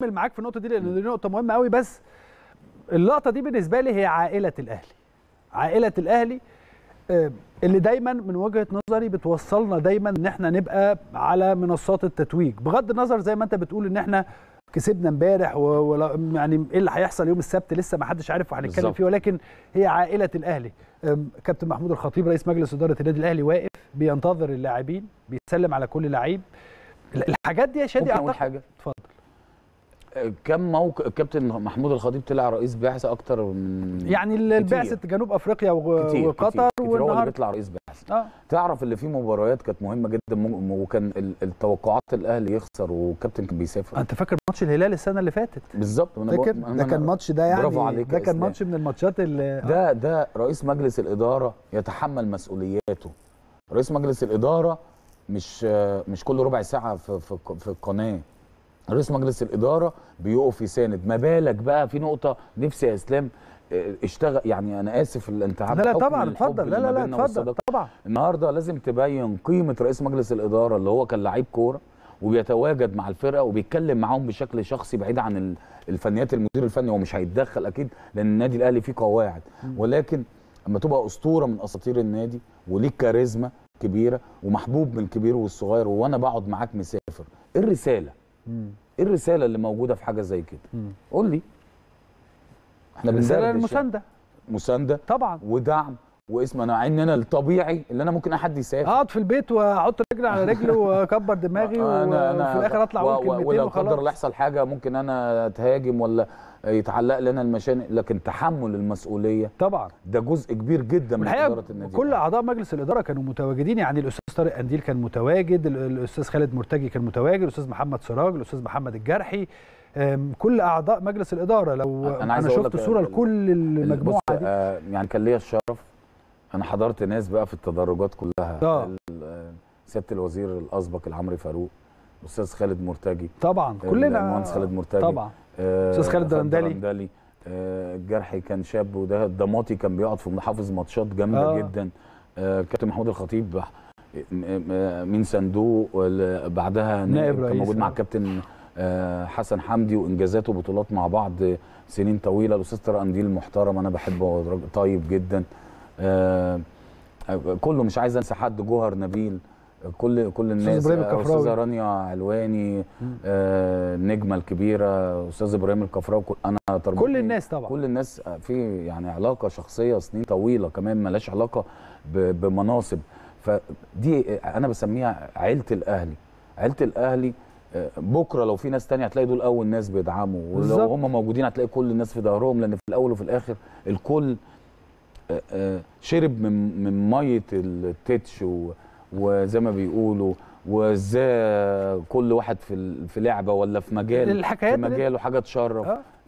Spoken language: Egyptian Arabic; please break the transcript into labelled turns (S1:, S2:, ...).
S1: هكمل معاك في النقطه دي لان دي نقطه مهمه قوي بس اللقطه دي بالنسبه لي هي عائله الاهلي عائله الاهلي آه، اللي دايما من وجهه نظري بتوصلنا دايما ان احنا نبقى على منصات التتويج بغض النظر زي ما انت بتقول ان احنا كسبنا امبارح و... ولا- يعني ايه اللي هيحصل يوم السبت لسه ما حدش عارف وهنتكلم
S2: بالظبط.
S1: فيه ولكن هي عائله الاهلي أم، كابتن محمود الخطيب رئيس مجلس اداره النادي الاهلي واقف بينتظر اللاعبين بيسلم على كل لعيب الحاجات دي يا شادي
S2: ممكن اقول
S1: اعتقد
S2: حاجه
S1: اتفضل
S2: كم موقع الكابتن محمود الخطيب طلع رئيس بعثه اكتر من
S1: يعني ال- البعثه جنوب افريقيا و-
S2: كتير
S1: وقطر
S2: كتير, كتير هو اللي
S1: والنهارده
S2: بيطلع رئيس بعثه
S1: اه
S2: تعرف اللي فيه مباريات كانت مهمه جدا م- وكان ال- التوقعات الاهلي يخسر والكابتن كان بيسافر
S1: انت فاكر ماتش الهلال السنه اللي فاتت
S2: بالظبط أنا
S1: فاكر
S2: بق-
S1: ده
S2: أنا-
S1: كان ماتش ده يعني
S2: برافو عليك
S1: ده
S2: يا
S1: كان
S2: إسلام.
S1: ماتش من الماتشات اللي
S2: ده ده رئيس مجلس الاداره يتحمل مسؤولياته رئيس مجلس الاداره مش مش كل ربع ساعه في في في القناه رئيس مجلس الاداره بيقف يساند ما بالك بقى في نقطه نفسي يا اسلام اه، اشتغل يعني انا اسف الانتعاب
S1: لا لا
S2: بحكم
S1: طبعا
S2: الحب
S1: اتفضل لا
S2: اللي
S1: لا
S2: ما
S1: لا
S2: بيننا
S1: اتفضل
S2: والصداقة.
S1: طبعا
S2: النهارده لازم تبين قيمه رئيس مجلس الاداره اللي هو كان لعيب كوره وبيتواجد مع الفرقه وبيتكلم معاهم بشكل شخصي بعيد عن ال- الفنيات المدير الفني هو مش هيتدخل اكيد لان النادي الاهلي فيه قواعد ولكن اما تبقى اسطوره من اساطير النادي وليك كاريزما كبيره ومحبوب من الكبير والصغير وانا بقعد معاك مسافر ايه الرساله ايه الرساله اللي موجوده في حاجه زي كده
S1: مم.
S2: قول لي احنا
S1: رساله
S2: بندردش
S1: المسانده
S2: مسانده
S1: طبعا
S2: ودعم واسم انا عين انا الطبيعي اللي انا ممكن احد يسافر
S1: اقعد في البيت واحط رجل على رجل واكبر دماغي و- وفي الاخر اطلع
S2: و-
S1: اقول
S2: و-
S1: كلمتين
S2: ولو قدر الله
S1: وخلاص
S2: يحصل حاجه ممكن انا اتهاجم ولا يتعلق لنا المشانق لكن تحمل المسؤوليه
S1: طبعا
S2: ده جزء كبير جدا من
S1: والحقيقه
S2: اداره النادي
S1: كل
S2: الأهلي.
S1: اعضاء مجلس الاداره كانوا متواجدين يعني الاستاذ طارق قنديل كان متواجد ال- الاستاذ خالد مرتجي كان متواجد الاستاذ محمد سراج الاستاذ محمد الجرحي أم، كل اعضاء مجلس الاداره لو
S2: أنا
S1: انا,
S2: عايز
S1: أنا
S2: أقول
S1: شفت
S2: لك
S1: صوره
S2: ال-
S1: لكل المجموعه
S2: بص،
S1: دي
S2: آه يعني كان ليا الشرف انا حضرت ناس بقى في التدرجات كلها
S1: آه.
S2: ال- آه، سياده الوزير الاسبق العمري فاروق الاستاذ خالد مرتجي
S1: طبعا كلنا
S2: المهندس خالد مرتجي
S1: طبعا
S2: آه،
S1: أستاذ خالد درندلي.
S2: درندلي آه، الجرحي كان شاب وده الضماطي كان بيقعد في محافظ ماتشات جامده
S1: آه.
S2: آه. جدا آه، كابتن محمود الخطيب م- م- من صندوق وال- بعدها
S1: نائب
S2: نائب كان
S1: رئيس،
S2: موجود مع
S1: آه.
S2: الكابتن آه، حسن حمدي وانجازات وبطولات مع بعض سنين طويله الاستاذ طارق قنديل محترم انا بحبه هو راجل طيب جدا آه، آه، كله مش عايز انسى حد جوهر نبيل كل كل الناس
S1: إبراهيم
S2: آه،
S1: الكفراوي.
S2: استاذه رانيا علواني آه، النجمه الكبيره استاذ ابراهيم الكفراوي كل- انا تربطني
S1: كل الناس طبعا
S2: كل الناس في يعني علاقه شخصيه سنين طويله كمان ملاش علاقه ب- بمناصب فدي انا بسميها عيله الاهلي عيله الاهلي آه، بكره لو في ناس تانية هتلاقي دول اول ناس بيدعموا ولو
S1: بالظبط.
S2: هم موجودين هتلاقي كل الناس في ظهرهم لان في الاول وفي الاخر الكل آه، آه، شرب من من ميه التتش و- وزي ما بيقولوا وازاي كل واحد في ال- في لعبه ولا في مجال
S1: الحكايات
S2: في
S1: اللي-
S2: مجاله حاجه تشرف
S1: آه.